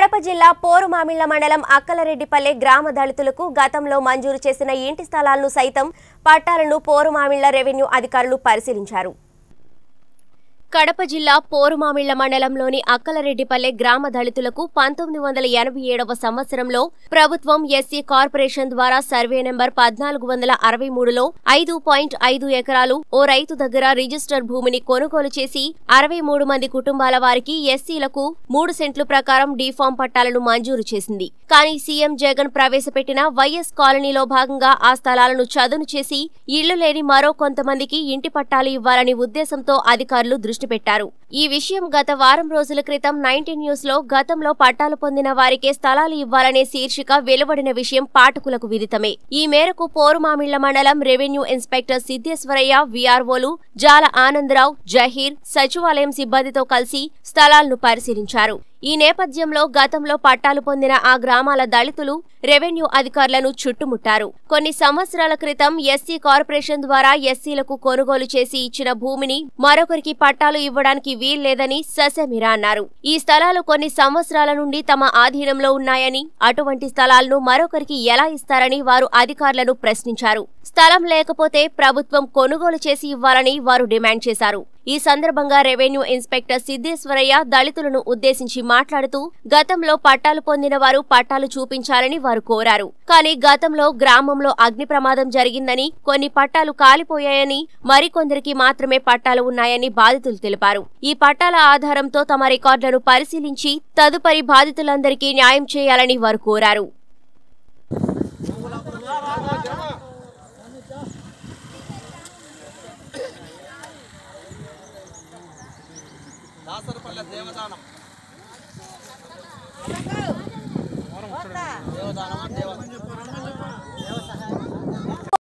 కడప జిల్లా పోరుమామిళ్ల మండలం అక్కలరెడ్డిపల్లె గ్రామ దళితులకు గతంలో మంజూరు చేసిన ఇంటి స్థలాలను సైతం పట్టాలను పోరుమామిళ్ల రెవెన్యూ అధికారులు పరిశీలించారు కడప జిల్లా పోరుమామిళ్ల మండలంలోని అక్కలరెడ్డిపల్లె గ్రామ దళితులకు పంతొమ్మిది వందల ఎనభై ఏడవ సంవత్సరంలో ప్రభుత్వం ఎస్సీ కార్పొరేషన్ ద్వారా సర్వే నెంబర్ పద్నాలుగు వందల అరవై మూడులో ఐదు పాయింట్ ఐదు ఎకరాలు ఓ రైతు దగ్గర రిజిస్టర్ భూమిని కొనుగోలు చేసి అరవై మూడు మంది కుటుంబాల వారికి ఎస్సీలకు మూడు సెంట్లు ప్రకారం డీఫామ్ పట్టాలను మంజూరు చేసింది కానీ సీఎం జగన్ ప్రవేశపెట్టిన వైఎస్ కాలనీలో భాగంగా ఆ స్థలాలను చదును చేసి ఇళ్లు లేని మరో కొంతమందికి ఇంటి పట్టాలు ఇవ్వాలని ఉద్దేశంతో అధికారులు దృష్టి పెట్టారు ఈ విషయం గత వారం రోజుల క్రితం నైన్టీన్ న్యూస్ లో గతంలో పట్టాలు పొందిన వారికే స్థలాలు ఇవ్వాలనే శీర్షిక వెలువడిన విషయం పాఠకులకు విదితమే ఈ మేరకు పోరుమామిళ్ల మండలం రెవెన్యూ ఇన్స్పెక్టర్ సిద్దేశ్వరయ్య వీఆర్ఓలు జాల ఆనందరావు జహీర్ సచివాలయం సిబ్బందితో కలిసి స్థలాలను పరిశీలించారు ఈ నేపథ్యంలో గతంలో పట్టాలు పొందిన ఆ గ్రామాల దళితులు రెవెన్యూ అధికారులను చుట్టుముట్టారు కొన్ని సంవత్సరాల క్రితం ఎస్సీ కార్పొరేషన్ ద్వారా ఎస్సీలకు కొనుగోలు చేసి ఇచ్చిన భూమిని మరొకరికి పట్టాలు ఇవ్వడానికి వీల్లేదని ససెమిరా అన్నారు ఈ స్థలాలు కొన్ని సంవత్సరాల నుండి తమ ఆధీనంలో ఉన్నాయని అటువంటి స్థలాలను మరొకరికి ఎలా ఇస్తారని వారు అధికారులను ప్రశ్నించారు స్థలం లేకపోతే ప్రభుత్వం కొనుగోలు చేసి ఇవ్వాలని వారు డిమాండ్ చేశారు ఈ సందర్భంగా రెవెన్యూ ఇన్స్పెక్టర్ సిద్దేశ్వరయ్య దళితులను ఉద్దేశించి మాట్లాడుతూ గతంలో పట్టాలు పొందిన వారు పట్టాలు చూపించాలని వారు కోరారు కానీ గతంలో గ్రామంలో అగ్ని ప్రమాదం జరిగిందని కొన్ని పట్టాలు కాలిపోయాయని మరికొందరికి మాత్రమే పట్టాలు ఉన్నాయని బాధితులు తెలిపారు ఈ పట్టాల ఆధారంతో తమ రికార్డులను పరిశీలించి తదుపరి బాధితులందరికీ న్యాయం చేయాలని వారు కోరారు దాసరపల్లె దేవదానం దేవదానం దేవదానం